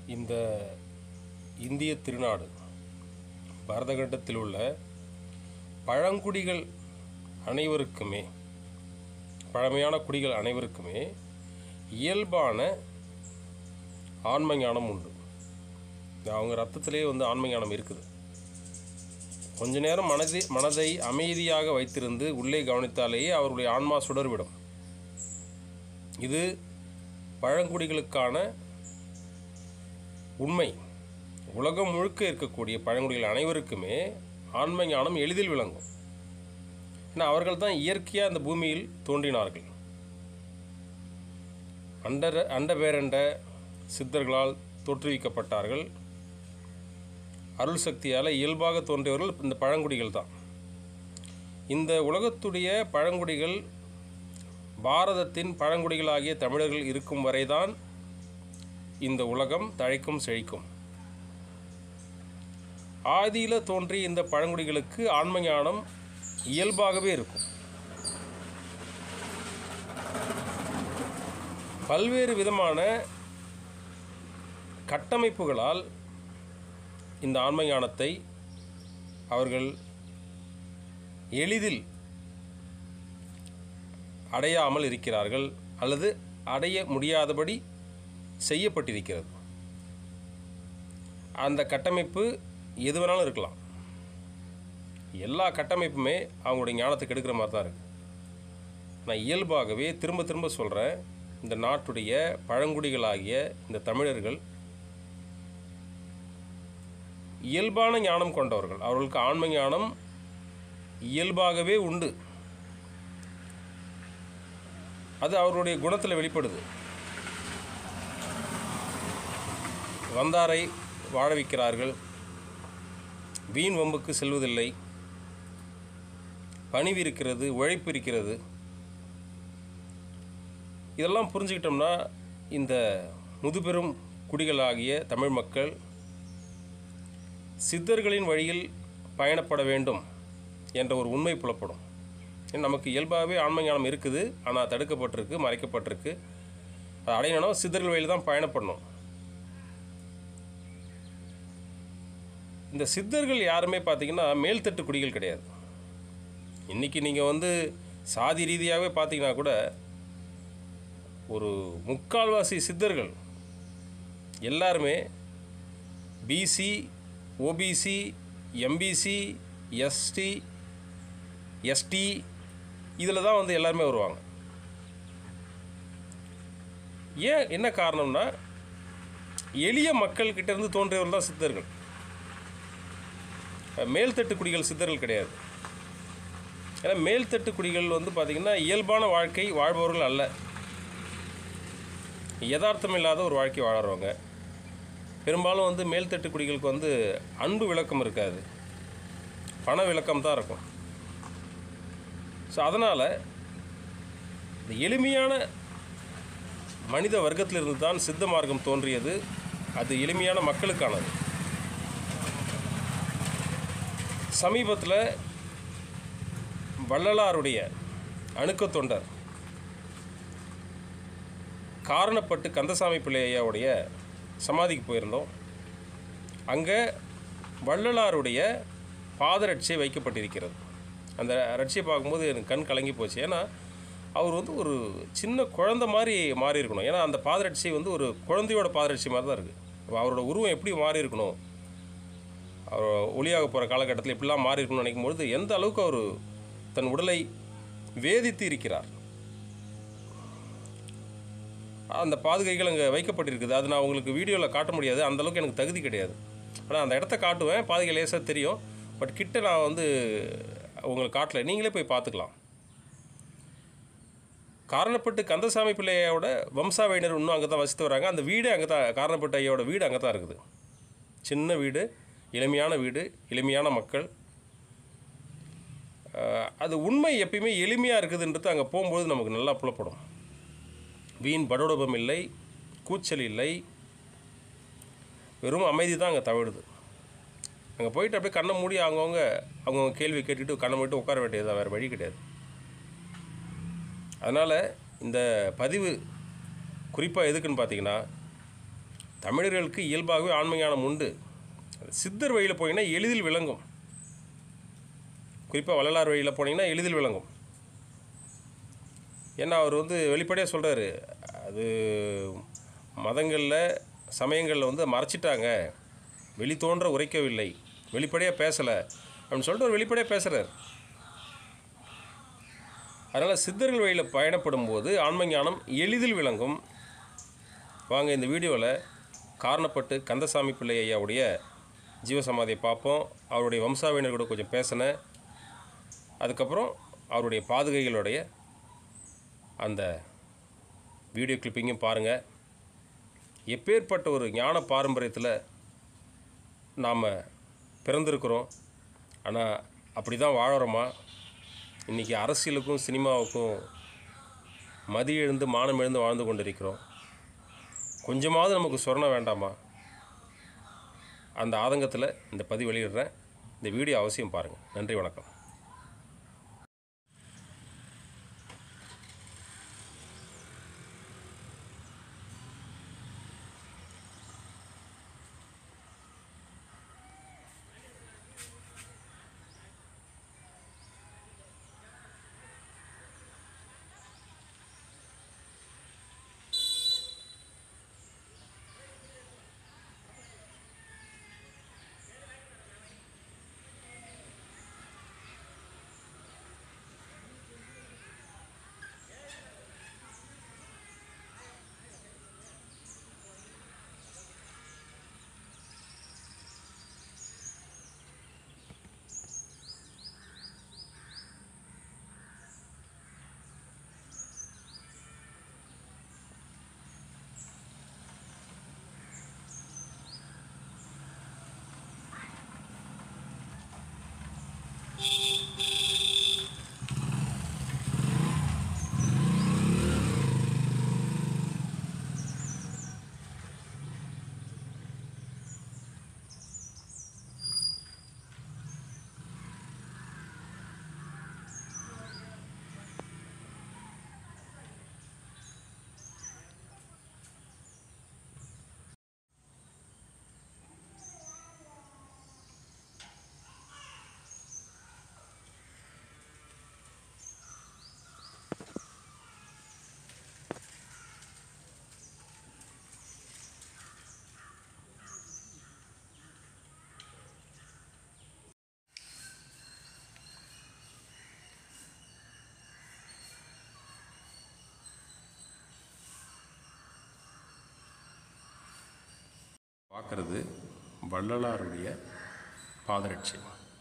இந்த இந்திய திருநாடு பரதகண்டத்தில் உள்ள பழங்குடிகள் அனைவருக்குமே பழமையான குடிகள் அனைவருக்குமே இயல்பான ஆன்ம ஞானம் உண்டு அவங்க ரத்தத்திலே வந்து ஆன்ம ஞானம் இருக்குது கொஞ்ச நேரம் மனதை மனதை அமைதியாக வைத்திருந்து உள்ளே கவனித்தாலேயே அவருடைய ஆன்மா சுடர்விடும் இது பழங்குடிகளுக்கான உண்மை உலகம் முழுக்க இருக்கக்கூடிய பழங்குடிகள் அனைவருக்குமே ஆன்ம ஞானம் எளிதில் விளங்கும் ஏன்னா அவர்கள் தான் இயற்கையாக அந்த பூமியில் தோன்றினார்கள் அண்டர அண்ட பேரண்ட சித்தர்களால் தோற்றுவிக்கப்பட்டார்கள் அருள் சக்தியால் இயல்பாக தோன்றியவர்கள் இந்த பழங்குடிகள் தான் இந்த உலகத்துடைய பழங்குடிகள் பாரதத்தின் பழங்குடிகளாகிய தமிழர்கள் இருக்கும் வரைதான் இந்த உலகம் தழைக்கும் செழிக்கும் ஆதியில் தோன்றிய இந்த பழங்குடிகளுக்கு ஆன்ம ஞானம் இயல்பாகவே இருக்கும் பல்வேறு விதமான கட்டமைப்புகளால் இந்த ஆன்ம ஞானத்தை அவர்கள் எளிதில் அடையாமல் இருக்கிறார்கள் அல்லது அடைய முடியாதபடி செய்யப்பட்டிருக்கிறது அந்த கட்டமைப்பு எது வேணாலும் இருக்கலாம் எல்லா கட்டமைப்புமே அவங்களுடைய ஞானத்தை கெடுக்கிற மாதிரி தான் இருக்குது நான் இயல்பாகவே திரும்ப திரும்ப சொல்கிறேன் இந்த நாட்டுடைய பழங்குடிகளாகிய இந்த தமிழர்கள் இயல்பான ஞானம் கொண்டவர்கள் அவர்களுக்கு ஆன்ம ஞானம் இயல்பாகவே உண்டு அது அவருடைய குணத்தில் வெளிப்படுது வந்தாரை வாழ வைக்கிறார்கள் வீண் வம்புக்கு செல்வதில்லை பணிவு இருக்கிறது உழைப்பு இருக்கிறது இதெல்லாம் புரிஞ்சுக்கிட்டோம்னா இந்த முதுபெரும் குடிகளாகிய தமிழ் மக்கள் சித்தர்களின் வழியில் பயணப்பட வேண்டும் என்ற ஒரு உண்மை புலப்படும் ஏன்னா நமக்கு இயல்பாகவே ஆன்ம ஞானம் இருக்குது ஆனால் தடுக்கப்பட்டிருக்கு மறைக்கப்பட்டிருக்கு அதை அடையணும்னா சித்தர்கள் வழியில் தான் பயணப்படணும் இந்த சித்தர்கள் யாருமே பார்த்தீங்கன்னா மேல்தட்டு குடிகள் கிடையாது இன்றைக்கி நீங்கள் வந்து சாதி ரீதியாகவே பார்த்தீங்கன்னா கூட ஒரு முக்கால்வாசி சித்தர்கள் எல்லாருமே BC OBC MBC ST ST இதில் தான் வந்து எல்லாருமே வருவாங்க ஏன் என்ன காரணம்னா எளிய மக்கள்கிட்ட இருந்து தோன்றியவர்கள் தான் சித்தர்கள் மேல்தட்டு குடிகள் சித்தர்கள் கிடையாது ஏன்னா மேல்தட்டு குடிகள் வந்து பார்த்திங்கன்னா இயல்பான வாழ்க்கை வாழ்பவர்கள் அல்ல யதார்த்தம் இல்லாத ஒரு வாழ்க்கை வாழறவங்க பெரும்பாலும் வந்து மேல்தட்டு குடிகளுக்கு வந்து அன்பு விளக்கம் இருக்காது பண விளக்கம் தான் இருக்கும் ஸோ அதனால் இந்த எளிமையான மனித வர்க்கத்திலிருந்து தான் சித்த மார்க்கம் தோன்றியது அது எளிமையான மக்களுக்கானது சமீபத்தில் வள்ளலாருடைய அணுக்க தொண்டர் காரணப்பட்டு கந்தசாமி பிள்ளையாவுடைய சமாதிக்கு போயிருந்தோம் அங்கே வள்ளலாருடைய பாதரட்சை வைக்கப்பட்டிருக்கிறது அந்த ரட்சியை பார்க்கும்போது எனக்கு கண் கலங்கி போச்சு ஏன்னா அவர் வந்து ஒரு சின்ன குழந்தை மாதிரி மாறி இருக்கணும் ஏன்னா அந்த பாதரட்சி வந்து ஒரு குழந்தையோட பாதரட்சி மாதிரி தான் இருக்குது அவரோட உருவம் எப்படி மாறி இருக்கணும் அவர் ஒளியாக போகிற காலகட்டத்தில் இப்படிலாம் மாறி இருக்கணும்னு நினைக்கும் பொழுது எந்த அளவுக்கு அவர் தன் உடலை வேதித்து இருக்கிறார் அந்த பாதுகைகள் அங்கே வைக்கப்பட்டிருக்குது அது நான் உங்களுக்கு வீடியோவில் காட்ட முடியாது அந்த அளவுக்கு எனக்கு தகுதி கிடையாது ஆனால் அந்த இடத்த காட்டுவேன் பாதுகை லேசாக தெரியும் பட் கிட்ட நான் வந்து உங்களுக்கு காட்டல நீங்களே போய் பார்த்துக்கலாம் காரணப்பட்டு கந்தசாமி பிள்ளையோட வம்சாவையினர் இன்னும் அங்கே தான் வசித்து வராங்க அந்த வீடு அங்கே தான் காரணப்பட்ட ஐயாவோட வீடு அங்கே தான் இருக்குது சின்ன வீடு எளிமையான வீடு எளிமையான மக்கள் அஹ், அது உண்மை எப்பயுமே எளிமையாக இருக்குதுன்றது அங்கே போகும்போது நமக்கு நல்லா புலப்படும் வீண் படோடபம் இல்லை கூச்சல் இல்லை வெறும் அமைதி தான் அங்கே தவிடுது அங்கே போயிட்டு அப்படியே கண்ணை மூடி அவங்கவுங்க அவங்கவுங்க கேள்வி கேட்டுட்டு கண்ணை மூடிட்டு உட்கார வேண்டியது தான் வேறு வழி கிடையாது அதனால் இந்த பதிவு குறிப்பாக எதுக்குன்னு பார்த்தீங்கன்னா தமிழர்களுக்கு இயல்பாகவே ஆன்ம ஞானம் உண்டு சித்தர் வழியில் போனீங்கன்னா எளிதில் விளங்கும் குறிப்பாக வள்ளலார் வழியில் போனீங்கன்னா எளிதில் விளங்கும் ஏன்னா அவர் வந்து வெளிப்படையாக சொல்கிறாரு அது மதங்களில் சமயங்களில் வந்து மறைச்சிட்டாங்க வெளி தோன்ற உரைக்கவில்லை வெளிப்படையாக பேசலை அப்படின்னு சொல்லிட்டு ஒரு வெளிப்படையாக பேசுகிறார் அதனால் சித்தர்கள் வழியில் பயணப்படும் போது ஆன்ம ஞானம் எளிதில் விளங்கும் வாங்க இந்த வீடியோவில் காரணப்பட்டு கந்தசாமி பிள்ளை ஐயாவுடைய ஜீவசமாதியை பார்ப்போம் அவருடைய வம்சாவினர் கூட கொஞ்சம் பேசினேன் அதுக்கப்புறம் அவருடைய பாதுகைகளுடைய அந்த வீடியோ கிளிப்பிங்கும் பாருங்கள் எப்பேற்பட்ட ஒரு ஞான பாரம்பரியத்தில் நாம் பிறந்திருக்கிறோம் ஆனால் அப்படி தான் வாழறோமா இன்றைக்கி அரசியலுக்கும் சினிமாவுக்கும் மதி எழுந்து மானம் எழுந்து வாழ்ந்து கொண்டிருக்கிறோம் கொஞ்சமாவது நமக்கு சொரண வேண்டாமா அந்த ஆதங்கத்தில் இந்த பதிவு வெளியிடுறேன் இந்த வீடியோ அவசியம் பாருங்கள் நன்றி வணக்கம் பார்க்குறது வள்ளலாருடைய பாதரட்சி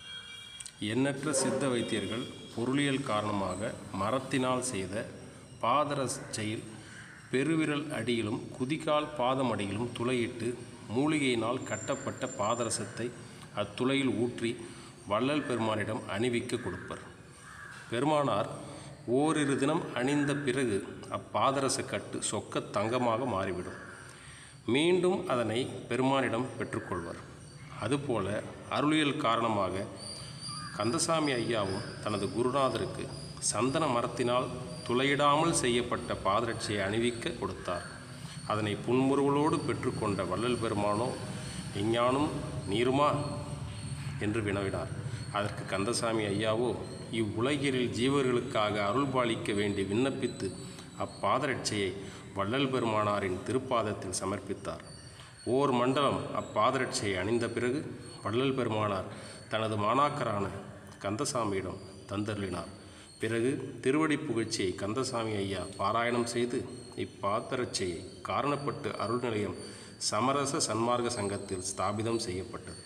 எண்ணற்ற சித்த வைத்தியர்கள் பொருளியல் காரணமாக மரத்தினால் செய்த பாதரட்சையில் பெருவிரல் அடியிலும் குதிகால் பாதம் அடியிலும் துளையிட்டு மூலிகையினால் கட்டப்பட்ட பாதரசத்தை அத்துளையில் ஊற்றி வள்ளல் பெருமானிடம் அணிவிக்க கொடுப்பர் பெருமானார் ஓரிரு தினம் அணிந்த பிறகு அப்பாதரச கட்டு சொக்க தங்கமாக மாறிவிடும் மீண்டும் அதனை பெருமானிடம் பெற்றுக்கொள்வர் அதுபோல அருளியல் காரணமாக கந்தசாமி ஐயாவும் தனது குருநாதருக்கு சந்தன மரத்தினால் துளையிடாமல் செய்யப்பட்ட பாதரட்சியை அணிவிக்க கொடுத்தார் அதனை புன்முறுவலோடு பெற்றுக்கொண்ட வள்ளல் பெருமானோ விஞ்ஞானம் நீருமா என்று வினவினார் அதற்கு கந்தசாமி ஐயாவோ இவ்வுலகிரில் ஜீவர்களுக்காக அருள்பாலிக்க வேண்டி விண்ணப்பித்து அப்பாதரட்சையை வள்ளல் பெருமானாரின் திருப்பாதத்தில் சமர்ப்பித்தார் ஓர் மண்டலம் அப்பாதரட்சையை அணிந்த பிறகு வள்ளல் பெருமானார் தனது மாணாக்கரான கந்தசாமியிடம் தந்தருளினார் பிறகு திருவடி புகழ்ச்சியை கந்தசாமி ஐயா பாராயணம் செய்து இப்பாதரட்சையை காரணப்பட்டு அருள் நிலையம் சமரச சன்மார்க்க சங்கத்தில் ஸ்தாபிதம் செய்யப்பட்டது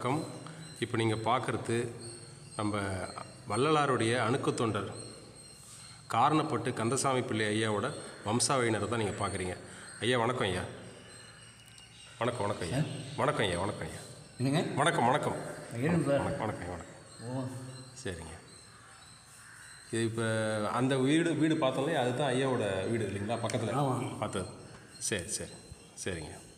வணக்கம் இப்போ நீங்கள் பார்க்குறது நம்ம வள்ளலாருடைய அணுக்கு தொண்டர் காரணப்பட்டு கந்தசாமி பிள்ளை ஐயாவோட வம்சாவழியினரை தான் நீங்கள் பார்க்குறீங்க ஐயா வணக்கம் ஐயா வணக்கம் வணக்கம் ஐயா வணக்கம் ஐயா வணக்கம் ஐயா என்னங்க வணக்கம் வணக்கம் இருங்க சார் வணக்கம் வணக்கம் ஐயா, வணக்கம் ஓ சரிங்க இது இப்போ அந்த வீடு வீடு பார்த்தோம்லே அதுதான் ஐயாவோட வீடு இல்லைங்களா பக்கத்தில் ஆமாம். பார்த்தது சரி சரி சரிங்க